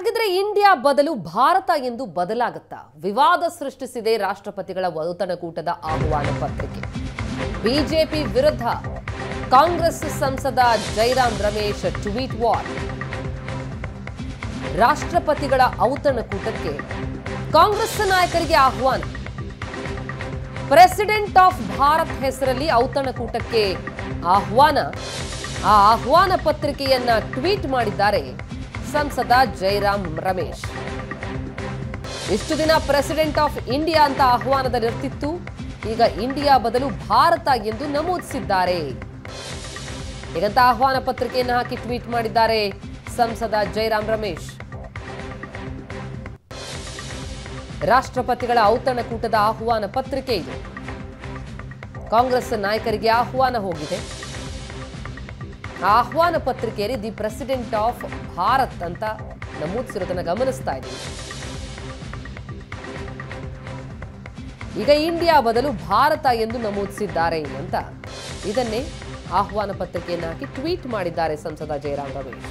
ಹಾಗಿದ್ರೆ ಇಂಡಿಯಾ ಬದಲು ಭಾರತ ಎಂದು ಬದಲಾಗುತ್ತಾ ವಿವಾದ ಸೃಷ್ಟಿಸಿದೆ ರಾಷ್ಟ್ರಪತಿಗಳ ಔತಣಕೂಟದ ಆಹ್ವಾನ ಪತ್ರಿಕೆ ಬಿಜೆಪಿ ವಿರುದ್ಧ ಕಾಂಗ್ರೆಸ್ ಸಂಸದ ಜೈರಾಮ್ ರಮೇಶ್ ಟ್ವೀಟ್ ವಾರ್ ರಾಷ್ಟ್ರಪತಿಗಳ ಔತಣಕೂಟಕ್ಕೆ ಕಾಂಗ್ರೆಸ್ ನಾಯಕರಿಗೆ ಆಹ್ವಾನ ಪ್ರೆಸಿಡೆಂಟ್ ಆಫ್ ಭಾರತ್ ಹೆಸರಲ್ಲಿ ಔತಣಕೂಟಕ್ಕೆ ಆಹ್ವಾನ ಆ ಆಹ್ವಾನ ಪತ್ರಿಕೆಯನ್ನ ಟ್ವೀಟ್ ಮಾಡಿದ್ದಾರೆ ಸಂಸದ ಜೈರಾಮ್ ರಮೇಶ್ ಇಷ್ಟು ದಿನ ಪ್ರೆಸಿಡೆಂಟ್ ಆಫ್ ಇಂಡಿಯಾ ಅಂತ ಆಹ್ವಾನದಲ್ಲಿರ್ತಿತ್ತು ಈಗ ಇಂಡಿಯಾ ಬದಲು ಭಾರತ ಎಂದು ನಮೂದಿಸಿದ್ದಾರೆ ಹೀಗಂತ ಆಹ್ವಾನ ಪತ್ರಿಕೆಯನ್ನು ಹಾಕಿ ಟ್ವೀಟ್ ಮಾಡಿದ್ದಾರೆ ಸಂಸದ ಜೈರಾಮ್ ರಮೇಶ್ ರಾಷ್ಟ್ರಪತಿಗಳ ಔತಣಕೂಟದ ಆಹ್ವಾನ ಪತ್ರಿಕೆ ಇದು ಕಾಂಗ್ರೆಸ್ ನಾಯಕರಿಗೆ ಆಹ್ವಾನ ಹೋಗಿದೆ ಆ ಆಹ್ವಾನ ಪತ್ರಿಕೆಯಲ್ಲಿ ದಿ ಪ್ರೆಸಿಡೆಂಟ್ ಆಫ್ ಭಾರತ್ ಅಂತ ನಮೂದಿಸಿರೋದನ್ನ ಗಮನಿಸ್ತಾ ಇದ್ದೀವಿ ಈಗ ಇಂಡಿಯಾ ಬದಲು ಭಾರತ ಎಂದು ನಮೂದಿಸಿದ್ದಾರೆ ಅಂತ ಇದನ್ನೇ ಆಹ್ವಾನ ಪತ್ರಿಕೆಯನ್ನು ಹಾಕಿ ಟ್ವೀಟ್ ಮಾಡಿದ್ದಾರೆ ಸಂಸದ ಜಯರಾಮ್ ರಮೇಶ್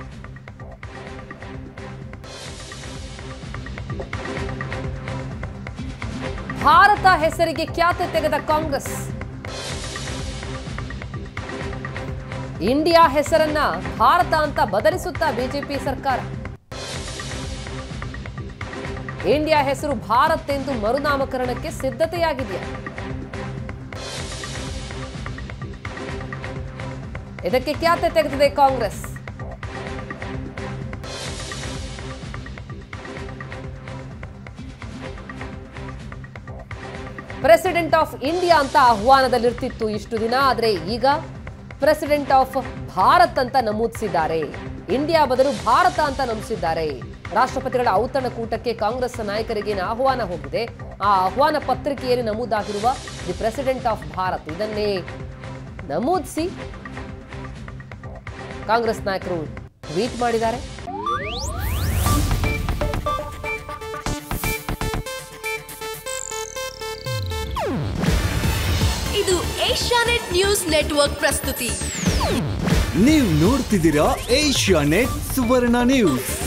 ಭಾರತ ಹೆಸರಿಗೆ ಖ್ಯಾತೆ ತೆಗೆದ ಕಾಂಗ್ರೆಸ್ ಇಂಡಿಯಾ ಹೆಸರನ್ನ ಭಾರತ ಅಂತ ಬದಲಿಸುತ್ತಾ ಬಿಜೆಪಿ ಸರ್ಕಾರ ಇಂಡಿಯಾ ಹೆಸರು ಭಾರತ್ ಎಂದು ಮರುನಾಮಕರಣಕ್ಕೆ ಸಿದ್ಧತೆಯಾಗಿದೆಯಾ ಇದಕ್ಕೆ ಖ್ಯಾತೆ ತೆಗೆದಿದೆ ಕಾಂಗ್ರೆಸ್ ಪ್ರೆಸಿಡೆಂಟ್ ಆಫ್ ಇಂಡಿಯಾ ಅಂತ ಆಹ್ವಾನದಲ್ಲಿರ್ತಿತ್ತು ಇಷ್ಟು ದಿನ ಆದರೆ ಈಗ ಪ್ರೆಸಿಡೆಂಟ್ ಆಫ್ ಭಾರತ್ ಅಂತ ನಮೂದಿಸಿದ್ದಾರೆ ಇಂಡಿಯಾ ಬದಲು ಭಾರತ ಅಂತ ನಮೂದಿಸಿದ್ದಾರೆ ರಾಷ್ಟ್ರಪತಿಗಳ ಔತಣಕೂಟಕ್ಕೆ ಕಾಂಗ್ರೆಸ್ ನಾಯಕರಿಗೆ ಆಹ್ವಾನ ಹೋಗಿದೆ ಆ ಆಹ್ವಾನ ಪತ್ರಿಕೆಯಲ್ಲಿ ನಮೂದಾಗಿರುವ ದಿ ಪ್ರೆಸಿಡೆಂಟ್ ಆಫ್ ಭಾರತ್ ಇದನ್ನೇ ನಮೂದಿಸಿ ಕಾಂಗ್ರೆಸ್ ನಾಯಕರು ಟ್ವೀಟ್ ಮಾಡಿದ್ದಾರೆ ಇದು ಏಷ್ಯಾನೆಟ್ ನ್ಯೂಸ್ ನೆಟ್ವರ್ಕ್ ಪ್ರಸ್ತುತಿ ನೀವು ನೋಡ್ತಿದ್ದೀರಾ ಏಷ್ಯಾ ನೆಟ್ ಸುವರ್ಣ ನ್ಯೂಸ್